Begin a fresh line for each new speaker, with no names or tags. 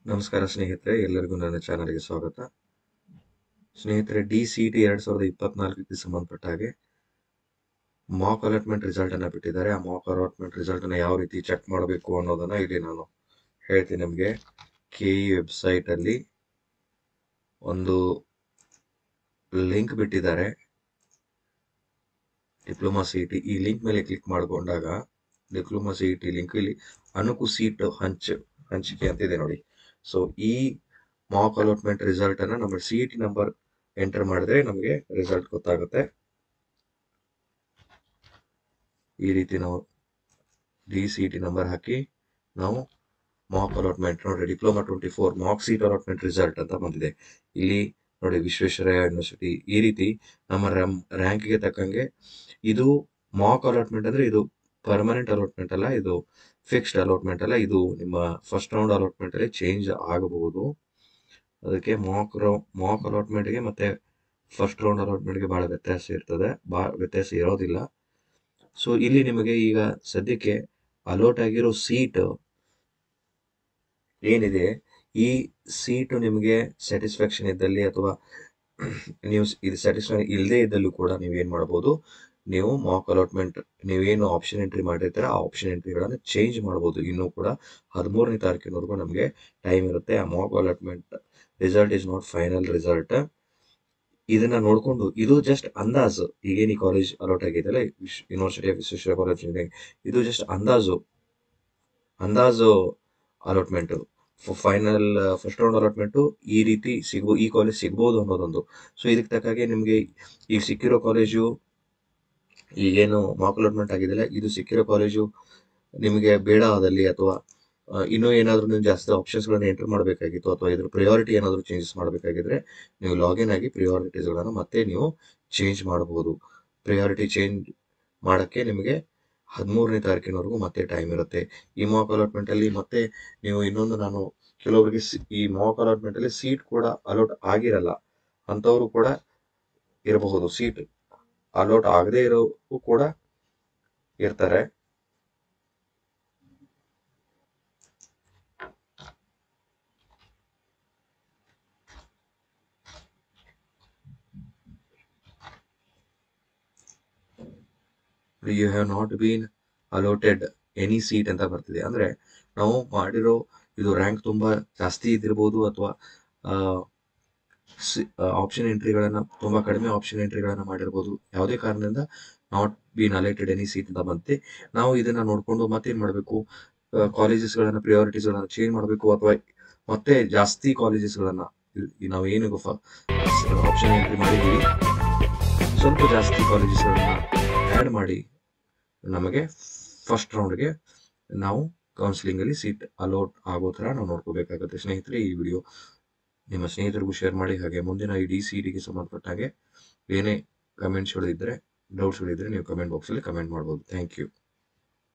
ನಮಸ್ಕಾರ ಸ್ನೇಹಿತರೆ ಎಲ್ಲರಿಗೂ ನನ್ನ ಚಾನಲ್ಗೆ ಸ್ವಾಗತ ಸ್ನೇಹಿತರೆ ಡಿ ಸಿ ಟಿ ಎರಡ್ ಸಾವಿರದ ಇಪ್ಪತ್ನಾಲ್ಕಕ್ಕೆ ಸಂಬಂಧಪಟ್ಟ ಹಾಗೆ ಮಾಕ್ ಅಲಾಟ್ಮೆಂಟ್ ರಿಸಲ್ಟ್ ಅನ್ನ ಬಿಟ್ಟಿದ್ದಾರೆ ಆ ಮಾಕ್ ಅಲಾಟ್ಮೆಂಟ್ ರಿಸಲ್ಟ್ ಅನ್ನ ಯಾವ ರೀತಿ ಚೆಕ್ ಮಾಡಬೇಕು ಅನ್ನೋದನ್ನ ಇಲ್ಲಿ ನಾನು ಹೇಳ್ತೀನಿ ನಿಮಗೆ ಕೆ ಇ ವೆಬ್ಸೈಟ್ ಅಲ್ಲಿ ಒಂದು ಲಿಂಕ್ ಬಿಟ್ಟಿದ್ದಾರೆ ಡಿಪ್ಲೊಮಾ ಸಿ ಟಿ ಈ ಲಿಂಕ್ ಮೇಲೆ ಕ್ಲಿಕ್ ಮಾಡಿಕೊಂಡಾಗ ಡಿಪ್ಲೊಮಾ ಸಿ ಟಿ ಲಿಂಕ್ ಇಲ್ಲಿ ಅನುಕು ಸೀಟ್ ಹಂಚ್ ಹಂಚಿಕೆ ಅಂತಿದೆ ನೋಡಿ ಸೊ ಈ ಮಾಕ್ ಅಲಾಟ್ಮೆಂಟ್ ರಿಸಲ್ಟ್ ಅನ್ನ ನಮ್ಮ ಸಿ ಟಿ ನಂಬರ್ ಎಂಟರ್ ಮಾಡಿದ್ರೆ ನಮಗೆ ರಿಸಲ್ಟ್ ಗೊತ್ತಾಗುತ್ತೆ ಈ ರೀತಿ ನಾವು ಡಿ ಸಿ ಟಿ ನಂಬರ್ ಹಾಕಿ ನಾವು ಮಾಕ್ ಅಲಾಟ್ಮೆಂಟ್ ನೋಡ್ರಿ diploma twenty four mock seat allotment result ಅಂತ ಬಂದಿದೆ ಇಲ್ಲಿ ನೋಡಿ ವಿಶ್ವೇಶ್ವರಯ್ಯ ಯೂನಿವರ್ಸಿಟಿ ಈ ರೀತಿ ನಮ್ಮ ರ್ಯಾಂಕ್ಗೆ ತಕ್ಕಂಗೆ ಇದು ಮಾಕ್ ಅಲಾಟ್ಮೆಂಟ್ ಅಂದ್ರೆ ಇದು ಪರ್ಮನೆಂಟ್ ಅಲಾಟ್ಮೆಂಟ್ ಅಲ್ಲ ಇದು ಫಿಕ್ಸ್ಡ್ ಅಲಾಟ್ಮೆಂಟ್ ಅಲ್ಲ ಇದು ನಿಮ್ಮ ಫಸ್ಟ್ ರೌಂಡ್ ಅಲಾಟ್ಮೆಂಟ್ ಅಲ್ಲಿ ಚೇಂಜ್ ಆಗಬಹುದು ಅದಕ್ಕೆ ಮಾಕ್ ಮಾಕ್ ಅಲಾಟ್ಮೆಂಟ್ಗೆ ಮತ್ತೆ ಫಸ್ಟ್ ರೌಂಡ್ ಅಲಾಟ್ಮೆಂಟ್ಗೆ ಬಹಳ ವ್ಯತ್ಯಾಸ ಇರ್ತದೆ ಬಹಳ ವ್ಯತ್ಯಾಸ ಇರೋದಿಲ್ಲ ಸೊ ಇಲ್ಲಿ ನಿಮಗೆ ಈಗ ಸದ್ಯಕ್ಕೆ ಅಲೋಟ್ ಆಗಿರೋ ಸೀಟ್ ಏನಿದೆ ಈ ಸೀಟು ನಿಮಗೆ ಸ್ಯಾಟಿಸ್ಫ್ಯಾಕ್ಷನ್ ಇದ್ದಲ್ಲಿ ಅಥವಾ ನೀವು ಇದು ಸ್ಯಾಟಿಸ್ಫ್ಯಾಕ್ಷನ್ ಇಲ್ಲದೆ ಇದ್ದಲ್ಲೂ ಕೂಡ ನೀವೇನ್ ಮಾಡಬಹುದು ನೀವು ಮಾಕ್ ಅಲಾಟ್ಮೆಂಟ್ ನೀವೇನು ಆಪ್ಷನ್ ಎಂಟ್ರಿ ಮಾಡಿರ್ತೀರ ಆ ಆಪ್ಷನ್ ಎಂಟ್ರಿಗಳನ್ನು ಚೇಂಜ್ ಮಾಡಬಹುದು ಇನ್ನೂ ಕೂಡ ಹದಿಮೂರನೇ ತಾರೀಕಿನವರೆಗೂ ನಮಗೆ ಟೈಮ್ ಇರುತ್ತೆ ಆ mock allotment result is not final result ಇದನ್ನ ನೋಡ್ಕೊಂಡು ಇದು ಜಸ್ಟ್ ಅಂದಾಜು ಈಗೇನು ಈ ಕಾಲೇಜ್ ಅಲಾಟ್ ಆಗಿದೆಯಲ್ಲ ಯೂನಿವರ್ಸಿಟಿ ಆಫ್ ವಿಶ್ವೇಶ್ವರ ಕಾಲೇಜ್ ಇದು ಜಸ್ಟ್ ಅಂದಾಜು ಅಂದಾಜು allotment final first round allotment ಈ ರೀತಿ ಸಿಗ್ಬೋ ಈ ಕಾಲೇಜ್ ಸಿಗ್ಬೋದು ಅನ್ನೋದೊಂದು ಸೊ ಇದಕ್ಕೆ ತಕ್ಕಾಗೆ ನಿಮಗೆ ಈಗ ಸಿಕ್ಕಿರೋ ಕಾಲೇಜು ಈಗೇನು ಮಾಕ್ ಅಲಾಟ್ಮೆಂಟ್ ಆಗಿದೆಯಲ್ಲ ಇದು ಸಿಕ್ಕಿರೋ ಕಾಲೇಜು ನಿಮಗೆ ಬೇಡ ಆದಲ್ಲಿ ಅಥವಾ ಇನ್ನೂ ಏನಾದರೂ ನೀವು ಜಾಸ್ತಿ ಆಪ್ಷನ್ಸ್ಗಳನ್ನು ಎಂಟರ್ ಮಾಡಬೇಕಾಗಿತ್ತು ಅಥವಾ ಇದ್ರ ಪ್ರಿಯಾರಿಟಿ ಏನಾದರೂ ಚೇಂಜಸ್ ಮಾಡಬೇಕಾಗಿದ್ರೆ ನೀವು ಲಾಗಿನ್ ಆಗಿ ಪ್ರಿಯಾರಿಟೀಸ್ಗಳನ್ನು ಮತ್ತೆ ನೀವು ಚೇಂಜ್ ಮಾಡಬಹುದು ಪ್ರಿಯಾರಿಟಿ ಚೇಂಜ್ ಮಾಡೋಕ್ಕೆ ನಿಮಗೆ ಹದಿಮೂರನೇ ತಾರೀಕಿನವರೆಗೂ ಮತ್ತೆ ಟೈಮ್ ಇರುತ್ತೆ ಈ ಮಾಕ್ ಅಲಾಟ್ಮೆಂಟ್ ಅಲ್ಲಿ ಮತ್ತೆ ನೀವು ಇನ್ನೊಂದು ನಾನು ಕೆಲವರಿಗೆ ಈ ಮಾಕ್ ಅಲಾಟ್ಮೆಂಟ್ ಅಲ್ಲಿ ಸೀಟ್ ಕೂಡ ಅಲೋಟ್ ಆಗಿರಲ್ಲ ಅಂತವರು ಕೂಡ ಇರಬಹುದು ಸೀಟ್ ಅಲೋಟ್ ಆಗದೆ ಇರೋ ಕೂಡ ಇರ್ತಾರೆ you have not been allotted any seat ಅಂತ ಬರ್ತಿದೆ ಅಂದ್ರೆ ನಾವು ಮಾಡಿರೋ ಇದು ರ್ಯಾಂಕ್ ತುಂಬಾ ಜಾಸ್ತಿ ಇದಿರ್ಬೋದು ಅಥವಾ ಆಪ್ಷನ್ ಎಂಟ್ರಿಗಳನ್ನ ತುಂಬಾ ಕಡಿಮೆ ಆಪ್ಷನ್ ಎಂಟ್ರಿಗಳನ್ನ ಮಾಡಿರ್ಬೋದು ಯಾವುದೇ ಕಾರಣದಿಂದ not been allotted any seat ಅಂತ ಬಂತೆ ನಾವು ಇದನ್ನ ನೋಡ್ಕೊಂಡು ಮತ್ತೇನ್ ಮಾಡಬೇಕು ಕಾಲೇಜಸ್ಗಳನ್ನ ಪ್ರಿಯಾರಿಟೀಸ್ಗಳನ್ನ ಚೇಂಜ್ ಮಾಡಬೇಕು ಅಥವಾ ಮತ್ತೆ ಜಾಸ್ತಿ ಕಾಲೇಜಸ್ಗಳನ್ನ ನಾವು ಏನು ಆಪ್ಷನ್ ಎಂಟ್ರಿ ಮಾಡಿದೀವಿ ಸ್ವಲ್ಪ ಜಾಸ್ತಿ ಕಾಲೇಜಸ್ಗಳನ್ನ ಆ್ಯಡ್ ಮಾಡಿ ನಮಗೆ ಫಸ್ಟ್ ರೌಂಡ್ಗೆ ನಾವು ಕೌನ್ಸಿಲಿಂಗ್ ಅಲ್ಲಿ ಸೀಟ್ ಅಲೋಟ್ ಆಗೋ ಥರ ನಾವು ನೋಡ್ಕೋಬೇಕಾಗುತ್ತೆ ಸ್ನೇಹಿತರೆ ಈ ವಿಡಿಯೋ ನಿಮ್ಮ ಸ್ನೇಹಿತರಿಗೂ ಶೇರ್ ಮಾಡಿ ಹಾಗೆ ಮುಂದಿನ ಈ ಡಿ ಸಿ ಡಿಗೆ ಸಂಬಂಧಪಟ್ಟ ಹಾಗೆ ಏನೇ ಕಮೆಂಟ್ಸ್ಗಳಿದ್ದರೆ ಡೌಟ್ಸ್ಗಳಿದ್ದರೆ ನೀವು ಕಮೆಂಟ್ ಬಾಕ್ಸಲ್ಲಿ ಕಮೆಂಟ್ ಮಾಡ್ಬೋದು ಥ್ಯಾಂಕ್ ಯು